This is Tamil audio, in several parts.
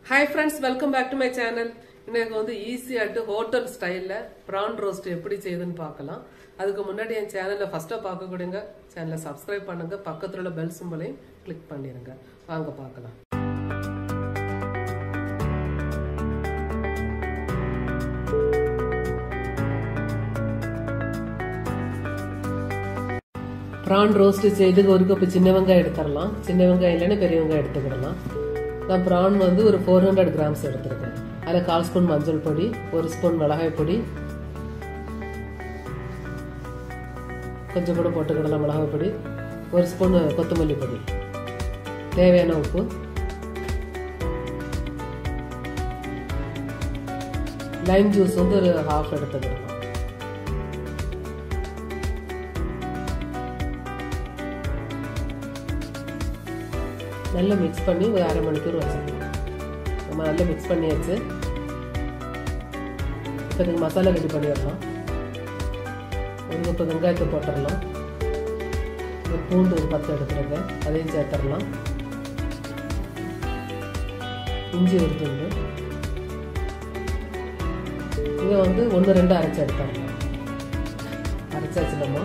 hi friends welcome back to my channel இன்னைக்கு வந்து ஈஸியாட்டு ஹோட்டல் ஸ்டைலில் ப்ரான் ரோஸ்ட் எப்படி செய்யுதுன்னு பார்க்கலாம் அதுக்கு முன்னாடி என் சேனலை ஃபஸ்ட்டாக பார்க்கக்கூடியங்க சேனலை சப்ஸ்கிரைப் பண்ணுங்க பக்கத்தில் உள்ள பெல் சிம்பலையும் கிளிக் பண்ணிடுங்க வாங்க பார்க்கலாம் ப்ரான் ரோஸ்ட் செய்துக்கு ஒரு கப்பு சின்ன வெங்காயம் எடுத்துடலாம் சின்ன வெங்காயம் இல்லைன்னா பெரிய வெங்காயம் எடுத்துக்கிடலாம் நான் ப்ரான் வந்து ஒரு ஃபோர் ஹண்ட்ரட் கிராம்ஸ் எடுத்துருக்கேன் அதில் கால் ஸ்பூன் மஞ்சள் பொடி ஒரு ஸ்பூன் மிளகாய் பொடி கொஞ்சம் கூட போட்டுக்கிடலாம் மிளகாய் பொடி ஒரு ஸ்பூன் கொத்தமல்லி பொடி தேவையான உப்பு லைம் ஜூஸ் வந்து ஒரு ஹாஃப் எடுத்துக்கிடலாம் நல்லா மிக்ஸ் பண்ணி ஒரு அரை மணிக்கூர் வச்சுக்கலாம் நம்ம நல்லா மிக்ஸ் பண்ணியாச்சு இப்போ இதுக்கு மசாலா ரெடி பண்ணிடலாம் ஒரு முப்பது வெங்காயத்தை போட்டுடலாம் ஒரு பூண்டு ஒரு பத்து எடுத்துருங்க அதையும் சேர்த்துடலாம் இஞ்சி ஒரு துண்டு இதை வந்து ஒன்று ரெண்டு அரைச்சி எடுத்துடலாம் அரைச்சாச்சு நம்ம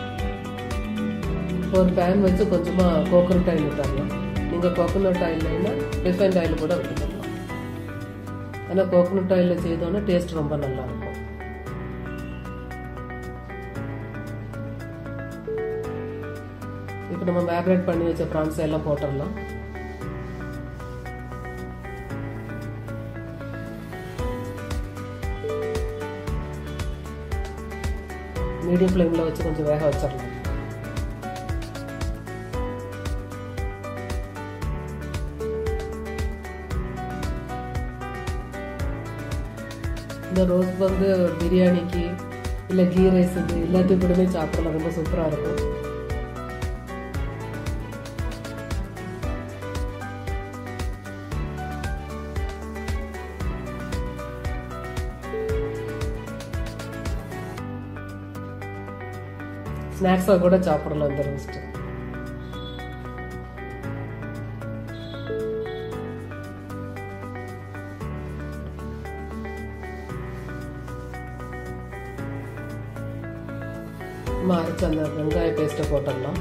ஒரு பேன் வச்சு கொஞ்சமாக கோகனட் ஆயில் விட்டுடலாம் நீங்கள் கோகோனட் ஆயில் இல்லைன்னா ரிஃபைண்ட் ஆயில் கூட விட்டுக்கலாம் ஆனால் கோகோனட் ஆயிலில் செய்தோன்னா டேஸ்ட் ரொம்ப நல்லா இருக்கும் இப்போ நம்ம மேக்ரேட் பண்ணி வச்ச ப்ரான்ஸ் எல்லாம் போட்டுடலாம் மீடியம் ஃப்ளேமில் வச்சு கொஞ்சம் வேக வச்சிடலாம் இந்த ரோஸ் வந்து பிரியாணிக்கு இல்லை கீ ரைஸுக்கு எல்லாத்தையும் கூடமே சாப்பிடலாம் ரொம்ப சூப்பராக இருக்கும் ஸ்நாக்ஸாக கூட சாப்பிடலாம் இந்த ரோஸ்ட்டு நம்ம அரைச்ச அந்த வெங்காய பேஸ்ட்டை போட்டுடலாம்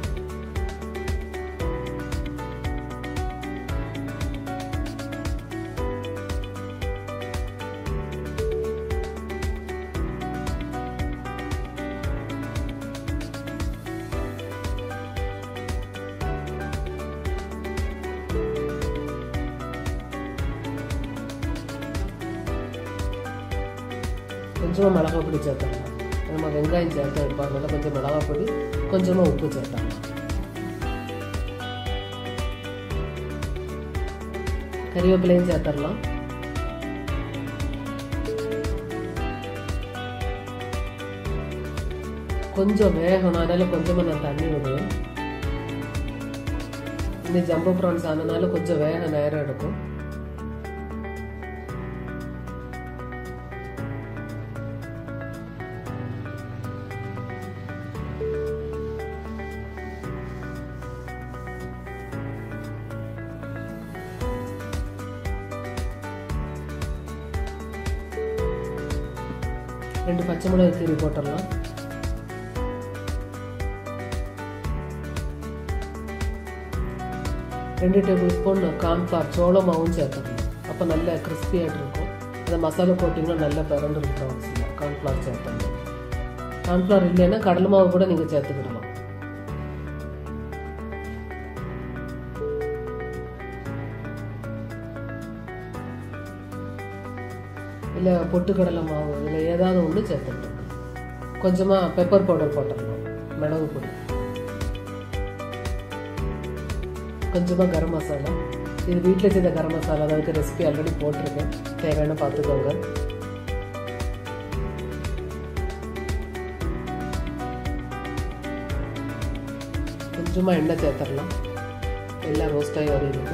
கொஞ்சமாக மிளகா பொடி சேர்த்துடலாம் நம்ம வெங்காயம் சேர்த்து எடுப்பாங்க கொஞ்சம் மிளகா பொடி கொஞ்சமாக உப்பு சேர்த்தாங்க கறிவேப்பிலையும் சேர்த்துடலாம் கொஞ்சம் வேகணும் அதனால கொஞ்சமாக நான் தண்ணி விடுவேன் இந்த ஜம்போ ப்ரான்ஸ் ஆனதுனால கொஞ்சம் வேக நேரம் எடுக்கும் ரெண்டு பச்சை மிளகாய் கீரி போட்டுடலாம் ரெண்டு டேபிள் ஸ்பூன் கார்ன்ஃப்ளவர் சோள மாவும் சேர்த்துடலாம் அப்போ நல்ல கிறிஸ்பியாகிட்டு இருக்கும் அந்த மசாலா போட்டிங்கன்னா நல்ல பிறண்டு இருக்கும் கார்ன்ஃப்ளவர் சேர்த்துடலாம் கார்ன்ஃப்ளவர் இல்லைன்னா கடலை மாவு கூட நீங்கள் சேர்த்துக்கிடலாம் இல்லை பொட்டுக்கடலை மாவு இல்லை ஏதாவது ஒன்று சேர்த்துக்கலாம் கொஞ்சமாக பெப்பர் பவுடர் போட்டுடலாம் மிளகு பொடி கொஞ்சமாக கரம் மசாலா இது வீட்டில் செய்த கரம் மசாலா அதுக்கு ரெசிபி ஆல்ரெடி போட்டிருக்கேன் தேவையான பார்த்துக்கோங்க கொஞ்சமாக எண்ணெய் சேர்த்துடலாம் எல்லாம் ரோஸ்ட் ஆகி வருது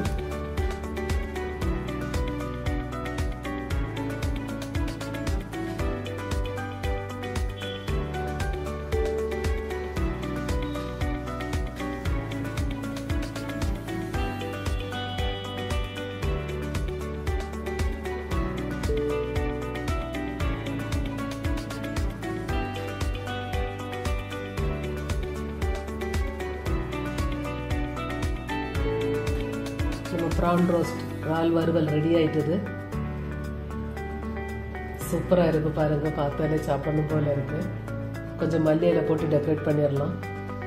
ப்ரான் ரோஸ்ட் இறால் வறுவல் ரெடி ஆயிட்டது சூப்பராக இருக்கு பாருங்க பார்த்தாலே சாப்பிடணும் போல இருக்கு கொஞ்சம் மல்லியில போட்டு டெக்கரேட் பண்ணிடலாம்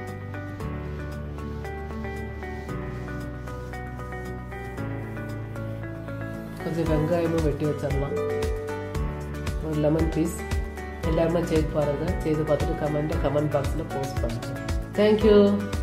கொஞ்சம் வெங்காயமும் வெட்டி வச்சிடலாம் ஒரு லெமன் பீஸ் எல்லாருமே செய்து பாருங்க செய்து பார்த்துட்டு கமெண்ட்டை கமெண்ட் பாக்ஸில் போஸ்ட் பண்ணுறேன் தேங்க்யூ